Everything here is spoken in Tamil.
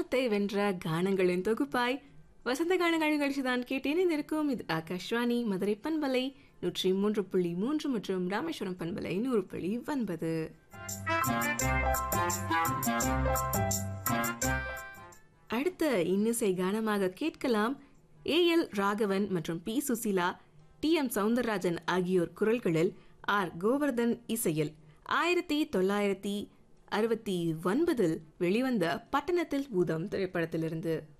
காலத்தை வென்ற கானங்களின் தொகுப்பாய் வசந்த கானங்கள் நிகழ்ச்சி தான் கேட்டேன் இருக்கும் இது ஆகாஷ்வாணி மதுரை பண்பலை நூற்றி மூன்று புள்ளி மூன்று மற்றும் ராமேஸ்வரம் பண்பலை நூறு புள்ளி ஒன்பது அடுத்த இன்னிசை கானமாக கேட்கலாம் ஏ எல் ராகவன் மற்றும் P Susheela T M Soundararajan ஆகியோர் குரல்களில் ஆர் கோவர்தன் இசையில் ஆயிரத்தி தொள்ளாயிரத்தி அறுபத்தி ஒன்பதில் வெளிவந்த பட்டணத்தில் ஊதம் திரைப்படத்திலிருந்து